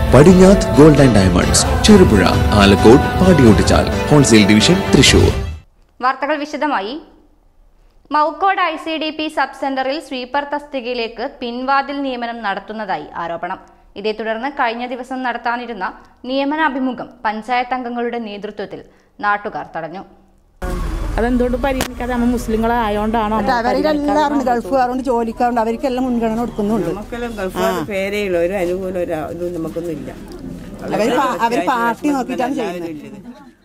പടിഞ്ഞാത്ത് gold and diamonds Cherupuzha Alakode Padiyottuchal wholesale division Thrissur വാർത്തകൾ വിശദമായി Maukode I C D P sub സെന്ററിൽ sweeper തസ്തികയിലേക്ക് പിൻവാതിൽ നിയമനം നടത്തുന്നതായി ആരോപണം ഇതേ തുടർന്ന് കഴിഞ്ഞ ദിവസം നടത്താനിരുന്ന നിയമനാഭിമുഖം പഞ്ചായത്ത് അംഗങ്ങളുടെ നേതൃത്വത്തിൽ നാട്ടുകാർ തടഞ്ഞു അതെന്തുകൊണ്ട് പരിഗണിക്കാതെ നമ്മൾ മുസ്ലിങ്ങളായോണ്ടാണോ എന്നിട്ട് അവരെല്ലാവരും ഗൾഫുകാരുണ്ട് ജോലിക്കാരുണ്ട് അവർക്കെല്ലാം മുൻഗണന കൊടുക്കുന്നുണ്ട് നമുക്കെല്ലാം ഗൾഫുകാർ പേരേ ഉള്ളൂ ഒരു അനുകൂലം ഒരു ഇതും നമുക്കൊന്നും ഇല്ല അവര് പാ- അവര് പാർട്ടി നോക്കിയിട്ടാണ് ചെയ്യുന്നത്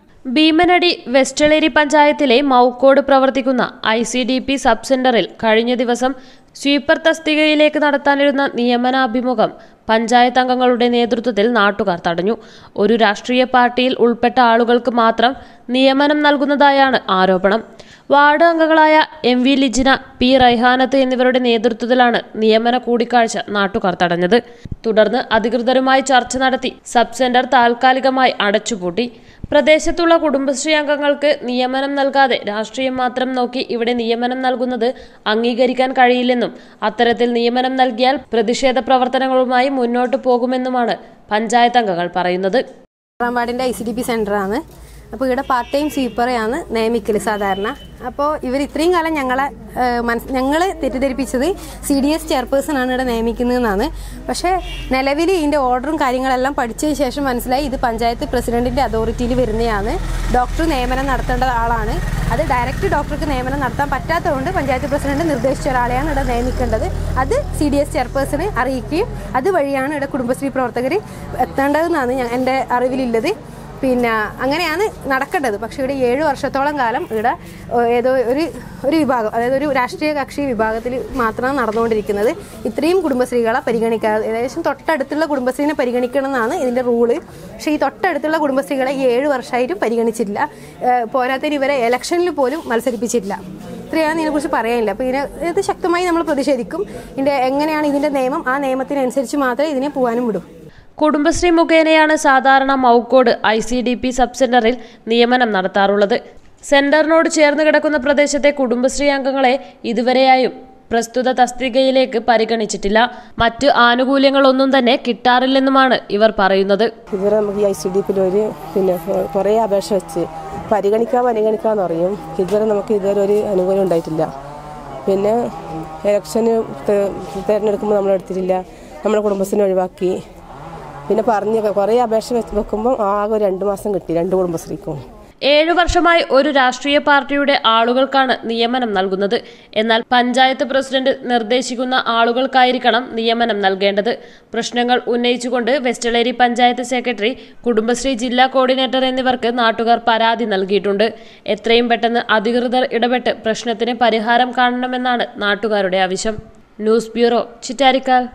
ഭീമനടി വെസ്റ്റളേരി പഞ്ചായത്തിലെ മൗക്കോട് പ്രവർത്തിക്കുന്ന I C D P sub സെന്ററിൽ കഴിഞ്ഞ ദിവസം സ്വീപ്പർ തസ്തികയിലേക്ക് നടത്താനിരുന്ന നിയമനാഭിമുഖം പഞ്ചായത്ത് അംഗങ്ങളുടെ നേതൃത്വത്തിൽ നാട്ടുകാർ തടഞ്ഞു ഒരു രാഷ്ട്രീയ പാർട്ടിയിൽ ഉൾപ്പെട്ട ആളുകൾക്ക് മാത്രം നിയമനം നൽകുന്നതായാണ് ആരോപണം വാർഡ് അംഗങ്ങളായ M V Lijina P Raihanath എന്നിവരുടെ നേതൃത്വത്തിലാണ് നിയമന കൂടിക്കാഴ്ച നാട്ടുകാർ തടഞ്ഞത് തുടർന്ന് അധികൃതരുമായി ചർച്ച നടത്തി സബ് സെന്റർ താൽക്കാലികമായി അടച്ചുപൂട്ടി പ്രദേശത്തുള്ള കുടുംബശ്രീ അംഗങ്ങൾക്ക് നിയമനം നൽകാതെ രാഷ്ട്രീയം മാത്രം നോക്കി ഇവിടെ നിയമനം നൽകുന്നത് അംഗീകരിക്കാൻ കഴിയില്ലെന്നും അത്തരത്തിൽ നിയമനം നൽകിയാൽ പ്രതിഷേധ പ്രവർത്തനങ്ങളുമായി മുന്നോട്ടു പോകുമെന്നുമാണ് പഞ്ചായത്ത് അംഗങ്ങൾ പറയുന്നത് ആറാം വാർഡിൻ്റെ ഐ സി ഡി പി സെൻ്ററാണ് അപ്പോൾ ഇവിടെ പാർട്ട് ടൈം സ്വീപ്പറെയാണ് നിയമിക്കൽ സാധാരണ അപ്പോൾ ഇവർ ഇത്രയും കാലം ഞങ്ങളെ മനസ് ഞങ്ങൾ തെറ്റിദ്ധരിപ്പിച്ചത് സി ഡി എസ് ചെയർപേഴ്സൺ ആണ് ഇവിടെ നിയമിക്കുന്നതെന്നാണ് പക്ഷേ നിലവിൽ ഇതിൻ്റെ ഓർഡറും കാര്യങ്ങളെല്ലാം പഠിച്ചതിന് ശേഷം മനസ്സിലായി ഇത് പഞ്ചായത്ത് പ്രസിഡന്റിൻ്റെ അതോറിറ്റിയിൽ വരുന്നതാണ് ഡോക്ടർ നിയമനം നടത്തേണ്ട ആളാണ് അത് ഡയറക്റ്റ് ഡോക്ടർക്ക് നിയമനം നടത്താൻ പറ്റാത്തതുകൊണ്ട് പഞ്ചായത്ത് പ്രസിഡന്റ് നിർദ്ദേശിച്ച ഒരാളെയാണ് ഇവിടെ നിയമിക്കേണ്ടത് അത് സി ഡി എസ് ചെയർപേഴ്സണെ അറിയിക്കുകയും അതുവഴിയാണ് ഇവിടെ കുടുംബശ്രീ പ്രവർത്തകർ എത്തേണ്ടതെന്നാണ് ഞാൻ എൻ്റെ അറിവിലുള്ളത് പിന്നെ അങ്ങനെയാണ് നടക്കേണ്ടത് പക്ഷേ ഇവിടെ ഏഴ് വർഷത്തോളം കാലം ഇവിടെ ഏഹ്, ഏതോ ഒരു ഒരു വിഭാഗം അതായത് ഒരു രാഷ്ട്രീയ കക്ഷി വിഭാഗത്തിൽ മാത്രമാണ് നടന്നുകൊണ്ടിരിക്കുന്നത് ഇത്രയും കുടുംബശ്രീകളെ പരിഗണിക്കാതെ ഏകദേശം തൊട്ടടുത്തുള്ള കുടുംബശ്രീനെ പരിഗണിക്കണം എന്നാണ് ഇതിൻ്റെ റൂള് പക്ഷേ ഈ തൊട്ടടുത്തുള്ള കുടുംബശ്രീകളെ ഈ ഏഴ് വർഷമായിട്ടും പരിഗണിച്ചിട്ടില്ല ഏഹ്, പോരാത്തതിന് ഇവരെ ഇലക്ഷനിൽ പോലും മത്സരിപ്പിച്ചിട്ടില്ല ഇത്രയാണ് ഇതിനെക്കുറിച്ച് പറയാനില്ല അപ്പോൾ ഇതിനെ ഇത് ശക്തമായി നമ്മൾ പ്രതിഷേധിക്കും ഇതിൻ്റെ എങ്ങനെയാണ് ഇതിൻ്റെ നിയമം ആ നിയമത്തിനനുസരിച്ച് മാത്രമേ ഇതിനെ പോകാനും വിടൂ കുടുംബശ്രീ മുഖേനയാണ് സാധാരണ Maukode I C D P sub സെന്ററിൽ നിയമനം നടത്താറുള്ളത് സെന്ററിനോട് ചേർന്ന് കിടക്കുന്ന പ്രദേശത്തെ കുടുംബശ്രീ അംഗങ്ങളെ ഇതുവരെയായും പ്രസ്തുത തസ്തികയിലേക്ക് പരിഗണിച്ചിട്ടില്ല മറ്റ് ആനുകൂല്യങ്ങളൊന്നും തന്നെ കിട്ടാറില്ലെന്നുമാണ് ഇവർ പറയുന്നത് ഇതുവരെ നമുക്ക് ഈ ഐ സി ഡി പിയിൽ ഒരു പിന്നെ കുറേ അപേക്ഷ വെച്ച് പരിഗണിക്കാൻ പരിഗണിക്കാന്ന് പറയും ഇതുവരെ നമുക്ക് ഇതുവരെ ഒരു അനുകൂലം ഉണ്ടായിട്ടില്ല പിന്നെ ഇലക്ഷന് തെ- തിരഞ്ഞെടുക്കുമ്പോൾ നമ്മൾ എടുത്തിട്ടില്ല നമ്മുടെ കുടുംബശ്രീനെ ഒഴിവാക്കി പിന്നെ പറഞ്ഞ് കുറേ അപേക്ഷ വെച്ച് വെക്കുമ്പോൾ ആകെ ഒരു രണ്ട് മാസം കിട്ടി രണ്ട് കുടുംബശ്രീക്കും ഏഴു വർഷമായി ഒരു രാഷ്ട്രീയ പാർട്ടിയുടെ ആളുകൾക്കാണ് നിയമനം നൽകുന്നത് എന്നാൽ പഞ്ചായത്ത് പ്രസിഡന്റ് നിർദ്ദേശിക്കുന്ന ആളുകൾക്കായിരിക്കണം നിയമനം നൽകേണ്ടത് പ്രശ്നങ്ങൾ ഉന്നയിച്ചുകൊണ്ട് വെസ്റ്റളേരി പഞ്ചായത്ത് സെക്രട്ടറി കുടുംബശ്രീ ജില്ലാ കോർഡിനേറ്റർ എന്നിവർക്ക് നാട്ടുകാർ പരാതി നൽകിയിട്ടുണ്ട് എത്രയും പെട്ടെന്ന് അധികൃതർ ഇടപെട്ട് പ്രശ്നത്തിന് പരിഹാരം കാണണമെന്നാണ് നാട്ടുകാരുടെ ആവശ്യം ന്യൂസ് ബ്യൂറോ ചിറ്റാരിക്കാൽ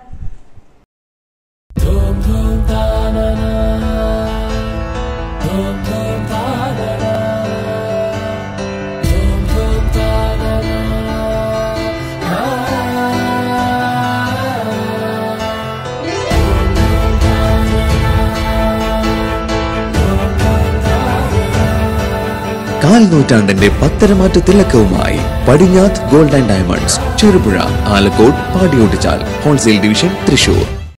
കാൽ നൂറ്റാണ്ടിന്റെ പത്തരമാറ്റ തിളക്കവുമായി Padinjath gold and diamonds Cherupuzha Alakode Padiyottuchal wholesale division Thrissur